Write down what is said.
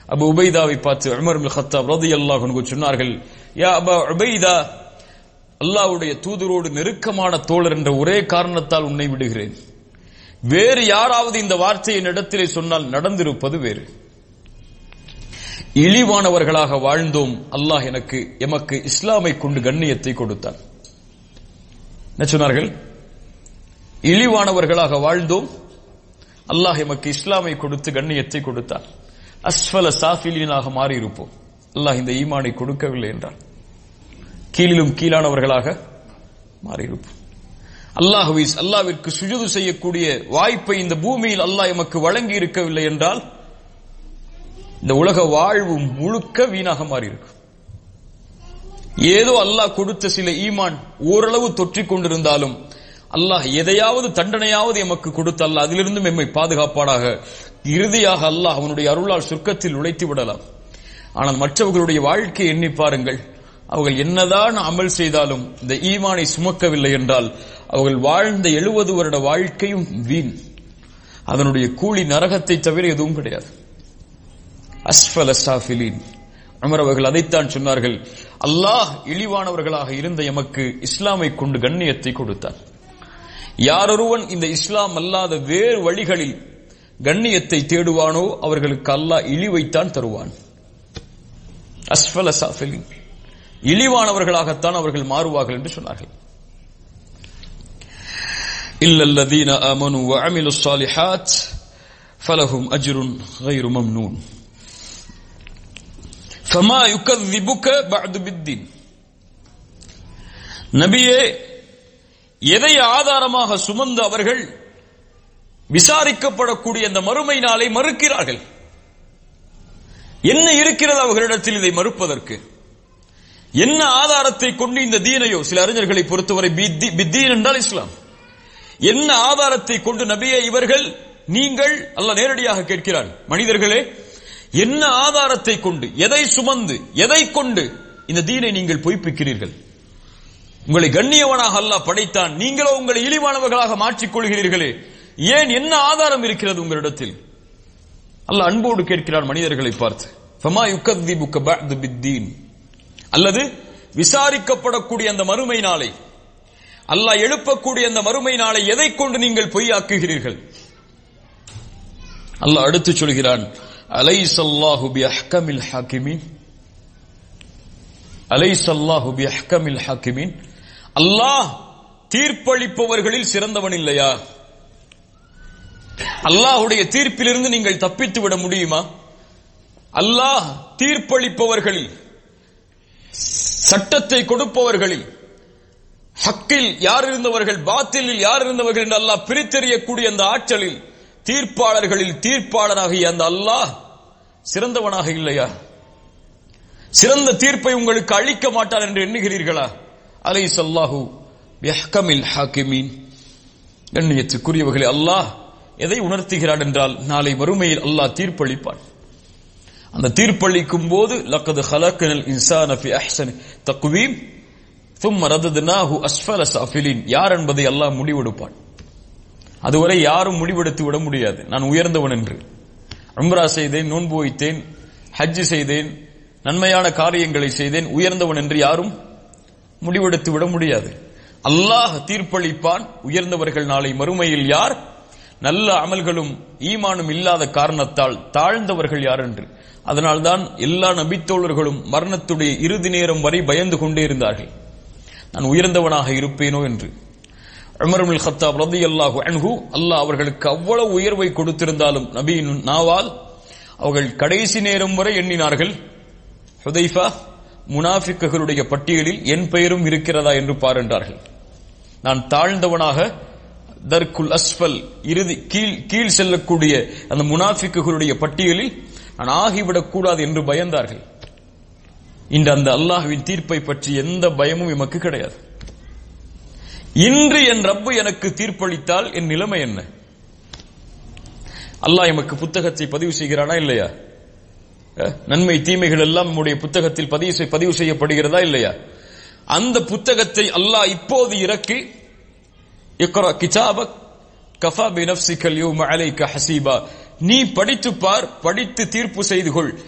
அபு உபைதாவை பார்த்து உமர் பின் கத்தாப் ரலியல்லாஹு அன்ஹு சொன்னார்கள் யா அபா உபைதா அல்லாஹ்வுடைய தூதரோடு நெருக்கமான தோழர் என்ற ஒரே காரணத்தால் உன்னை விடுகிறேன் வேறு யாராவது இந்த வார்த்தையை இடத்திலே சொன்னால் நடந்திருப்பது வேறு இழிவானவர்களாக வாழ்ந்தோம் அல்லாஹ் எனக்கு எமக்கு இஸ்லாமை கொண்டு கண்ணியத்தை கொடுத்தான் என்ன சொன்னார்கள் இழிவானவர்களாக வாழ்ந்தோம் அல்லாஹ் எமக்கு இஸ்லாமை கொடுத்து கண்ணியத்தை கொடுத்தான் அஸ்வல சாஃபிலீனாக மாறி இருப்போம் அல்லாஹ் இந்த ஈமானை கொடுக்கவில்லை என்றால் கீழிலும் கீழானவர்களாக மாறியிருப்போம் அல்லாஹுவை அல்லாவிற்கு சுஜுது செய்யக்கூடிய வாய்ப்பை இந்த பூமியில் அல்லாஹ் எமக்கு வழங்கி இருக்கவில்லை என்றால் இந்த உலக வாழ்வு முழுக்க வீணாக மாறியிருக்கும் ஏதோ அல்லாஹ் கொடுத்த சில ஈமான் ஓரளவு தொற்றிக் கொண்டிருந்தாலும் அல்லாஹ் எதையாவது தண்டனையாவது எமக்கு கொடுத்த அல்லாஹ் அதிலிருந்தும் எம்மை பாதுகாப்பானாக இறுதியாக அல்லாஹ் அவனுடைய அருளால் சொர்க்கத்தில் உழைத்து விடலாம் ஆனால் மற்றவர்களுடைய வாழ்க்கையை எண்ணி பாருங்கள் அவர்கள் என்னதான் அமல் செய்தாலும் இந்த ஈமானை சுமக்கவில்லை என்றால் அவர்கள் வாழ்ந்த எழுபது வருட வாழ்க்கையும் வீண் அதனுடைய கூலி நரகத்தை தவிர எதுவும் கிடையாது அஸ்ஃபல சாஃபிலீன் அமர் அவர்கள் அதைத்தான் சொன்னார்கள் அல்லாஹ் இழிவானவர்களாக இருந்த எமக்கு இஸ்லாமை கொண்டு கண்ணியத்தை கொடுத்தார் யாரொருவன் இந்த இஸ்லாம் அல்லாத வேறு வழிகளில் கண்ணியத்தை தேடுவானோ அவர்களுக்கு அல்லாஹ் இழிவைத்தான் தருவான் அஸ்ஃபல சாஃபிலின் இழிவானவர்களாகத்தான் அவர்கள் மாறுவார்கள் என்று சொன்னார்கள் இல்லல்லதீன ஆமனு வஅமிலு ஸாலிஹாத் ஃபலஹும் அஜ்ருன் கைரு மம்னூன் ஃபமா யுகذிபுக பஅது பித்தீன் நபியே எதை ஆதாரமாக சுமந்து அவர்கள் விசாரிக்கப்படக்கூடிய அந்த மறுமை நாளை மறுக்கிறார்கள் என்ன இருக்கிறது அவர்களிடத்தில் இதை மறுப்பதற்கு என்ன ஆதாரத்தை கொண்டு இந்த தீனையோ சில அறிஞர்களை பொறுத்தவரை பித்தீன் என்றால் இஸ்லாம் என்ன ஆதாரத்தை கொண்டு நபியே இவர்கள் நீங்கள் அல்ல நேரடியாக கேட்கிறான் மனிதர்களே என்ன ஆதாரத்தை கொண்டு எதை சுமந்து எதை கொண்டு இந்த தீனை நீங்கள் பொய்ப்பிக்கிறீர்கள் உங்களை கண்ணியவனாக அல்லாஹ் படைத்தான் நீங்களோ உங்களை இழிவானவர்களாக மாற்றிக் கொள்கிறீர்களே ஏன் என்ன ஆதாரம் இருக்கிறது உங்களிடத்தில் அல்லாஹ் அன்போடு கேட்கிறான் மனிதர்களை பார்த்து ஃபமா யுக்கத்திபுக்க பஅது பித்தீன் அல்லது விசாரிக்கப்படக்கூடிய அந்த மறுமை நாளை அல்லாஹ் எழுப்பக்கூடிய அந்த மறுமை நாளை எதை கொண்டு நீங்கள் பொய்யாக்குகிறீர்கள் அல்லாஹ் அடுத்து சொல்கிறான் அலைசல்லாஹு பி அஹ்கமில் ஹாக்கிமீன் அலைசல்லாஹு பி அஹ்கமில் ஹாக்கிமீன் அல்லாஹ் தீர்ப்பளிப்பவர்களில் சிறந்தவன் இல்லையா அல்லாஹுடைய தீர்ப்பிலிருந்து நீங்கள் தப்பித்து விட முடியுமா அல்லாஹ் தீர்ப்பளிப்பவர்களில் சட்டத்தை கொடுப்பவர்களில் ஹக்கில் யார் இருந்தவர்கள் பாத்திலில் யார் இருந்தவர்கள் என்று அல்லாஹ் பிரித்தெறியக்கூடிய அந்த ஆற்றலில் தீர்ப்பாளர்களில் தீர்ப்பாளராகிய அந்த அல்லாஹ் சிறந்தவனாக இல்லையா சிறந்த தீர்ப்பை உங்களுக்கு அளிக்க மாட்டார் என்று எண்ணுகிறீர்களா அலை சல்லாஹூ யஹ்கமில் ஹாக்கிமீன் கண்ணியத்துக்குரியவர்களே அல்லாஹ் எதை உணர்த்துகிறான் என்றால் நாளை மறுமையில் அல்லாஹ் தீர்ப்பளிப்பான் அந்த தீர்ப்பளிக்கும் போது லக்கது ஹலக்கனல் இன்சான ஃபி அஹ்சன் தக்வீம் ثم رددناه اسفل سافلين யார் என்பதை அல்லாஹ் முடிவெடுப்பான் அதுவரை யாரும் முடிவெடுத்து விட முடியாது நான் உயர்ந்தவன் என்று உம்ரா செய்தேன் நோன்பு வைத்தேன் ஹஜ் செய்தேன் நன்மையான காரியங்களை செய்தேன் உயர்ந்தவன் என்று யாரும் முடிவெடுத்து விட முடியாது அல்லாஹ் தீர்ப்பளிப்பான் உயர்ந்தவர்கள் நாளை மறுமையில் யார் நல்ல அமல்களும் ஈமானும் இல்லாத காரணத்தால் தாழ்ந்தவர்கள் யார் என்று அதனால்தான் எல்லா நபித்தோழர்களும் மரணத்துடைய இறுதி நேரம் வரை பயந்து கொண்டே இருந்தார்கள் நான் உயர்ந்தவனாக இருப்பேனோ என்று உமருல் ஹத்தாப் ரதி அல்லாஹு அன்ஹு அல்லாஹ் அவர்களுக்கு அவ்வளவு உயர்வை கொடுத்திருந்தாலும் நபியின் நாவால் அவர்கள் கடைசி நேரம் வரை எண்ணினார்கள் ஹுதைஃபா முனாஃபிக்குகளுடைய பட்டியலில் என் பெயரும் இருக்கிறதா என்று பாருண்டார்கள் நான் தாழ்ந்தவனாக தர்குல் அஸ்பல் இறுதி கீழ் கீழ் செல்லக்கூடிய அந்த முனாஃபிக்குகளுடைய பட்டியலில் நான் ஆகிவிடக் கூடாது என்று பயந்தார்கள் இன்று அந்த அல்லாஹுவின் தீர்ப்பை பற்றி எந்த பயமும் எமக்கு கிடையாது இன்று என் ரப்பு எனக்கு தீர்ப்பளித்தால் என் நிலைமை என்ன அல்லாஹ் எமக்கு புத்தகத்தை பதிவு செய்கிறானா இல்லையா நன்மை தீமைகள் எல்லாம் நம்முடைய புத்தகத்தில் பதிவு பதிவு செய்யப்படுகிறதா இல்லையா அந்த புத்தகத்தை அல்லாஹ் இப்போது இறக்கி இக்ரா கிதாபக் கஃபா பி நஃப்ஸிக அல் யௌம அலைக ஹஸீபா நீ படித்து பார் படித்து தீர்ப்பு செய்து கொள்